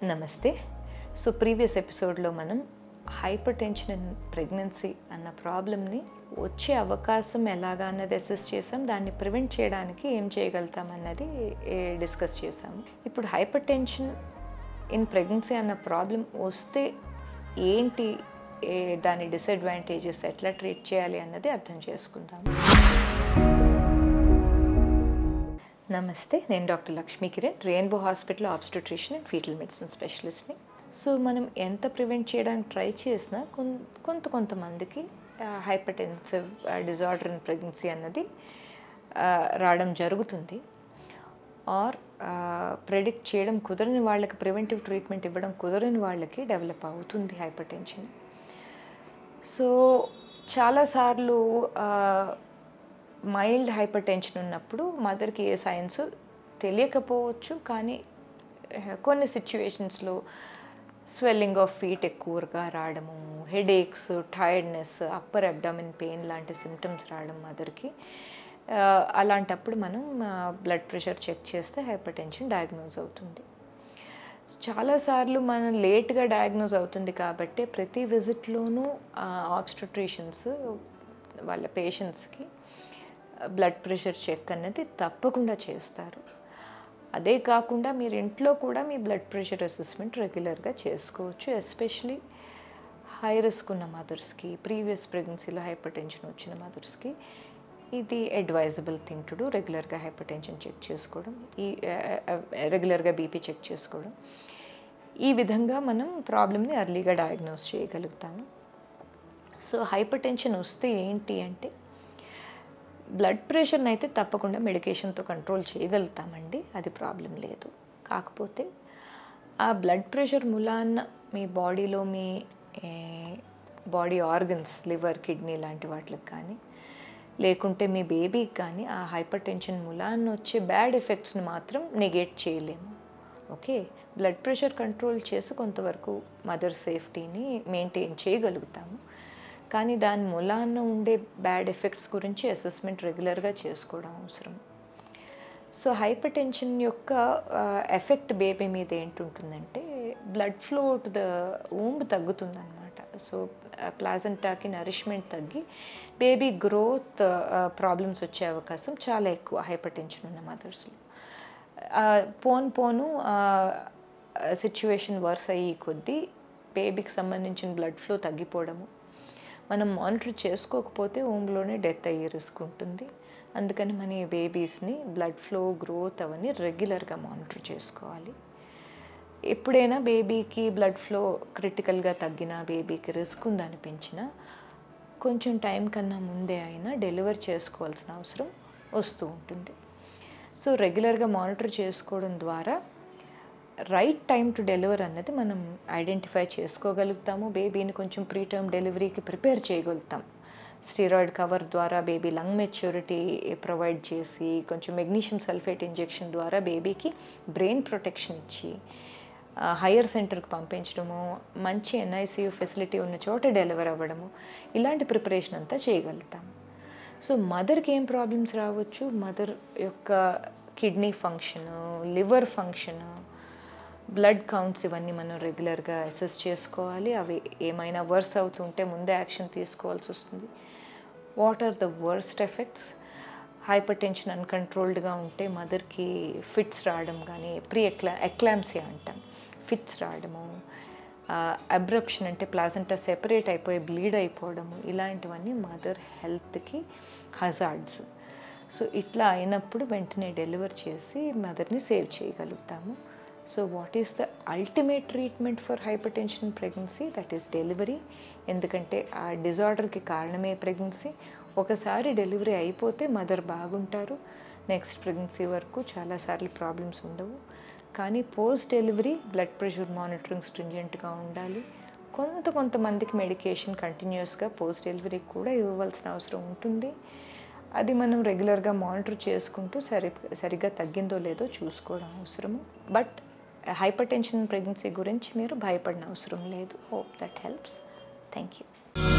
నమస్తే so previous ఎపిసోడ్లో మనం హైపర్ టెన్షన్ ఇన్ ప్రెగ్నెన్సీ అన్న ప్రాబ్లమ్ని వచ్చే అవకాశం ఎలాగా అన్నది అసెస్ చేసాం దాన్ని ప్రివెంట్ చేయడానికి ఏం చేయగలుగుతాం అన్నది డిస్కస్ చేసాం ఇప్పుడు హైపర్ టెన్షన్ ఇన్ ప్రెగ్నెన్సీ అన్న ప్రాబ్లం వస్తే ఏంటి ఏ దాని డిసడ్వాంటేజెస్ ఎట్లా ట్రీట్ చేయాలి అన్నది అర్థం చేసుకుందాం నమస్తే నేను doctor Lakshmi Kiran Rainbow hospital obstetrician and fetal medicine స్పెషలిస్ట్ని సో మనం ఎంత ప్రివెంట్ చేయడానికి ట్రై చేసినా కొన్- కొంత కొంతమందికి hypertensive disorder in pregnancy అన్నది ఆ, రావడం జరుగుతుంది ఆర్ ప్రెడిక్ట్ చేయడం కుదరని వాళ్ళకి ప్రివెంటివ్ ట్రీట్మెంట్ ఇవ్వడం కుదరని వాళ్ళకి డెవలప్ అవుతుంది హైపర్ టెన్షన్ సో చాలాసార్లు మైల్డ్ హైపర్ టెన్షన్ ఉన్నప్పుడు మదర్కి ఏ సైన్స్ తెలియకపోవచ్చు కానీ ఆ, కొన్ని సిచ్యువేషన్స్లో స్వెల్లింగ్ ఆఫ్ ఫీట్ ఎక్కువగా రావడము headaches tiredness upper abdomen pain లాంటి సిమ్టమ్స్ రావడం మదర్కి అలాంటప్పుడు మనం బ్లడ్ ప్రెషర్ చెక్ చేస్తే హైపర్ టెన్షన్ డయాగ్నోజ్ అవుతుంది చాలాసార్లు మనం లేట్గా డయాగ్నోజ్ అవుతుంది కాబట్టి ప్రతి విజిట్లోనూ ఆబ్స్టట్రిషన్స్ వాళ్ళ పేషెంట్స్కి బ్లడ్ ప్రెషర్ చెక్ అనేది తప్పకుండా చేస్తారు అదే కాకుండా మీరు ఇంట్లో కూడా మీ బ్లడ్ ప్రెషర్ అసెస్మెంట్ రెగ్యులర్గా చేసుకోవచ్చు ఎస్పెషలీ హై రిస్క్ ఉన్న మదర్స్కి ప్రీవియస్ ప్రెగ్నెన్సీలో హైపర్ టెన్షన్ వచ్చిన మదర్స్కి ఇది అడ్వైజబుల్ థింగ్ టు డూ రెగ్యులర్గా హైపర్ టెన్షన్ చెక్ చేసుకోవడం ఈ రెగ్యులర్గా బీపీ చెక్ చేసుకోవడం ఈ విధంగా మనం ప్రాబ్లమ్ని అర్లీగా డయాగ్నోస్ చేయగలుగుతాము సో హైపర్ టెన్షన్ వస్తే ఏంటి అంటే బ్లడ్ ప్రెషర్ని అయితే తప్పకుండా మెడికేషన్తో కంట్రోల్ చేయగలుగుతామండి అది ప్రాబ్లం లేదు కాకపోతే ఆ బ్లడ్ ప్రెషర్ మూలాన్న మీ బాడీలో మీ బాడీ ఆర్గన్స్ లివర్ కిడ్నీ లాంటి వాటికి కానీ లేకుంటే మీ బేబీకి కానీ ఆ హైపర్ టెన్షన్ మూలాన్న వచ్చే బ్యాడ్ ఎఫెక్ట్స్ని మాత్రం నెగేట్ చేయలేము ఓకే బ్లడ్ ప్రెషర్ కంట్రోల్ చేసి కొంతవరకు మదర్ సేఫ్టీని మెయింటైన్ చేయగలుగుతాము కానీ దాని మూలాన్న ఉండే బ్యాడ్ ఎఫెక్ట్స్ గురించి అసెస్మెంట్ రెగ్యులర్గా చేసుకోవడం అవసరం సో హైపర్ టెన్షన్ యొక్క ఎఫెక్ట్ బేబీ మీద ఏంటుంటుందంటే blood flow to the womb తగ్గుతుందన్నమాట సో ప్లాజెంటాకి నరిష్మెంట్ తగ్గి బేబీ గ్రోత్ ప్రాబ్లమ్స్ వచ్చే అవకాశం చాలా ఎక్కువ హైపర్ టెన్షన్ ఉన్న మదర్స్లో పోను పోను సిచ్యువేషన్ వర్స్ అయ్యి కొద్దీ బేబీకి సంబంధించిన బ్లడ్ ఫ్లో తగ్గిపోవడము మనం మానిటర్ చేసుకోకపోతే ఓమ్లోనే డెత్ అయ్యే రిస్క్ ఉంటుంది అందుకని మన ఈ బేబీస్ని బ్లడ్ ఫ్లో గ్రోత్ అవన్నీ రెగ్యులర్గా మానిటర్ చేసుకోవాలి ఎప్పుడైనా బేబీకి బ్లడ్ ఫ్లో క్రిటికల్గా తగ్గినా బేబీకి రిస్క్ ఉందనిపించినా కొంచెం టైం కన్నా ముందే అయినా డెలివర్ చేసుకోవాల్సిన అవసరం వస్తూ ఉంటుంది సో రెగ్యులర్గా మానిటర్ చేసుకోవడం ద్వారా రైట్ టైం టు డెలివర్ అన్నది మనం ఐడెంటిఫై చేసుకోగలుగుతాము బేబీని కొంచెం ప్రీ టర్మ్ డెలివరీకి ప్రిపేర్ చేయగలుగుతాం స్టీరాయిడ్ కవర్ ద్వారా బేబీ లంగ్ మెచ్యూరిటీ ప్రొవైడ్ చేసి కొంచెం మెగ్నీషియం సల్ఫేట్ ఇంజెక్షన్ ద్వారా బేబీకి బ్రెయిన్ ప్రొటెక్షన్ ఇచ్చి హయ్యర్ సెంటర్కి పంపించడము మంచి ఎన్ఐసియు ఫెసిలిటీ ఉన్న చోట డెలివర్ అవ్వడము ఇలాంటి ప్రిపరేషన్ అంతా చేయగలుగుతాం సో మదర్కి ఏం ప్రాబ్లమ్స్ రావచ్చు మదర్ యొక్క kidney function liver function blood counts ఇవన్నీ మనం రెగ్యులర్గా అసెస్ చేసుకోవాలి అవి ఏమైనా వర్స్ అవుతుంటే ముందే యాక్షన్ తీసుకోవాల్సి వస్తుంది what are the worst effects hypertension అన్కంట్రోల్డ్గా ఉంటే మదర్కి ఫిట్స్ రావడం కానీ ప్రీ ఎక్లా ఎక్లాంసియా అంటాం ఫిట్స్ రావడము అబ్రప్షన్ అంటే ప్లాజెంటా సెపరేట్ అయిపోయి బ్లీడ్ అయిపోవడము ఇలాంటివన్నీ మదర్ హెల్త్కి హజార్డ్స్ సో ఇట్లా అయినప్పుడు వెంటనే డెలివర్ చేసి మదర్ని సేవ్ చేయగలుగుతాము so what is the ultimate treatment for hypertension pregnancy that is delivery ఎందుకంటే ఆ డిజార్డర్కి కారణమే ప్రెగ్నెన్సీ ఒకసారి డెలివరీ అయిపోతే మదర్ బాగుంటారు నెక్స్ట్ ప్రెగ్నెన్సీ వరకు చాలాసార్లు ప్రాబ్లమ్స్ ఉండవు కానీ post delivery blood pressure monitoring స్ట్రింజెంట్గా ఉండాలి కొంత కొంతమందికి మెడికేషన్ కంటిన్యూస్గా పోస్ట్ డెలివరీకి కూడా ఇవ్వవలసిన అవసరం ఉంటుంది అది మనం రెగ్యులర్గా మానిటర్ చేసుకుంటూ సరి సరిగ్గా తగ్గిందో లేదో చూసుకోవడం అవసరము బట్ హైపర్ టెన్షన్ ప్రెగ్నెన్సీ గురించి మీరు భయపడిన అవసరం లేదు hope that helps thank you